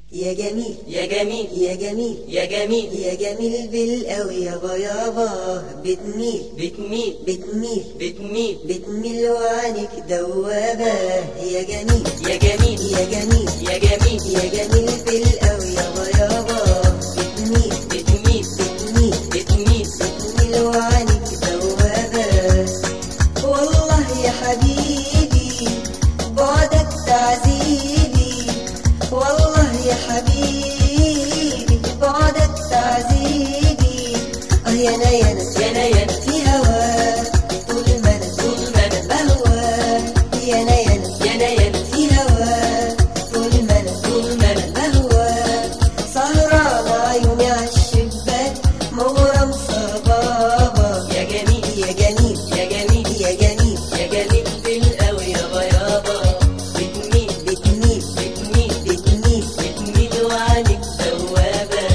يا جميل يا جميل يا جميل يا جميل يا جميل بالقوي يابا يابا بتميل بتميل بتميل بتميل بتميل وعينك دوابة يا جميل يا جميل يا جميل يا جميل يا جميل بالقوي يابا يابا بتميل بتميل بتميل بتميل بتميل وعينك دوابة والله يا حبيبي بعدك تعذيبي والله يا حبيبي بعدك تعذيبي اه يا نينا يا نينا في هواك طول ما انا طول ما انا بهواك يا نينا يا نينا في هواك طول ما انا طول ما انا بهواك سهران عيوني عالشباك مغرم صبابة يا جميل يا جميل يا جميل يا جميل يا جميل بالقوي يابا يابا بتميل بتميل بتميل بتميل بتميل وعينك دوابة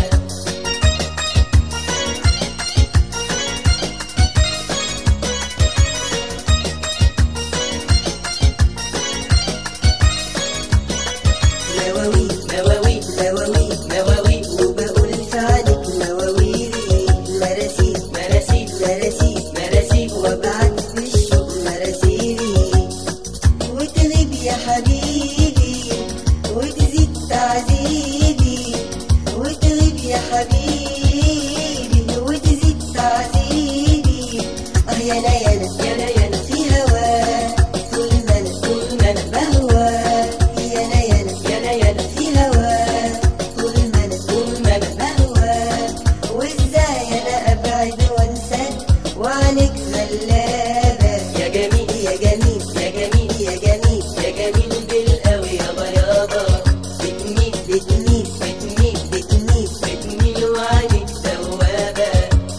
مواويل مواويل مواويل مواويل وبقول في عليك مواويلي مراسيل مراسيل مراسيل مراسيل وابعت في الشوق مراسيلي وتغيب يا حبيبي وتزيد تعذيبي وتغيب يا حبيبي وتزيد تعذيبي اه يا ليلى يا نينا في هواك طول ما انا طول ما انا بهواك يا ليلى يا نينا في هواك طول ما انا طول ما انا بهواك وازاي انا ابعد وانساك وعنك غلابه يا جميل يا جميل يا جميل يا جميل يا جميل بالقوي يابا يابا بتميل بتميل بتميل بتميل بتميل وعينك دوابة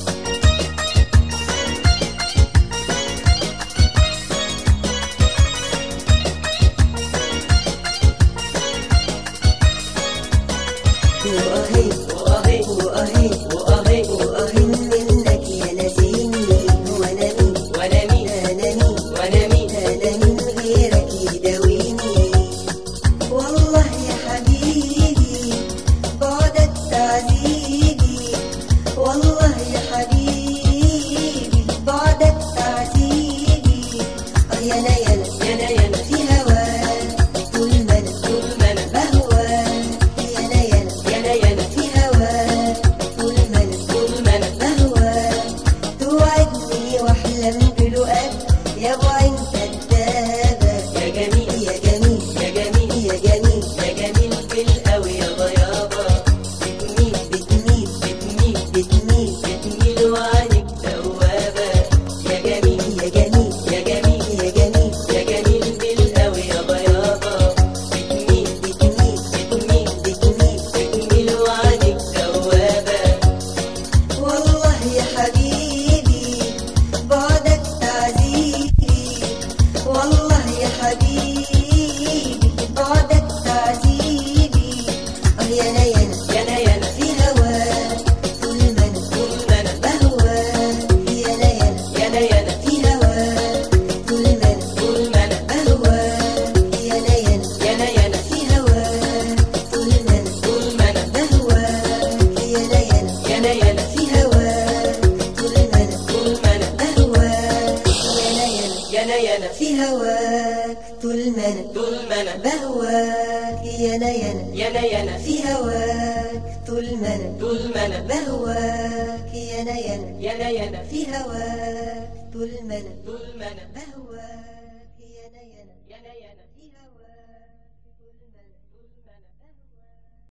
واهي وأهي واهي وأهي واهي منك يا نسيني وانا مين وأنا مين انا مين وأنا مين انا من غيرك يداويني والله يا حبيبي بعدك تعذيبي والله يا حبيبي بعدك تعذيبي اه يا ليلى يا نينا في هواك طول ما انا طول ما أنا بهواك يا ليلى يا نينا في هواك طول ما انا طول ما أنا بهواك توعدني واحلم بلقاك يا ابو عين كدابه يا جميل يا جميل يا جميل يا جميل يا جميل بالقوي يابا يابا بتميل بتميل بتميل بتميل بتميل وعينك دوابة يا جميل يا جميل يا جميل يا جميل يا جميل بالقوي يابا يابا بتميل بتميل بتميل بتميل بتميل وعينك دوابة والله يا حبيبي بعدك تعذيبي والله يا حبيبي بعدك تعذيبي اه يا ليلى يا نينا في هواك طول ما انا طول ما أنا بهواك يا ليلى يا نينا في هواك طول ما انا طول ما أنا بهواك يا ليلى يا نينا في هواك طول ما انا طول ما أنا بهواك يا ليلى يا نينا في هواك طول ما انا طول ما أنا بهواك يا ليلى يا نينا في هواك طول ما انا طول ما أنا بهواك يا ليلى يا نينا في هواك طول ما انا طول ما أنا بهواك يا ليلى يا نينا في هواك طول ما انا طول ما أنا بهواك يا ليلى يا نينا في هواك طول ما انا طول ما أنا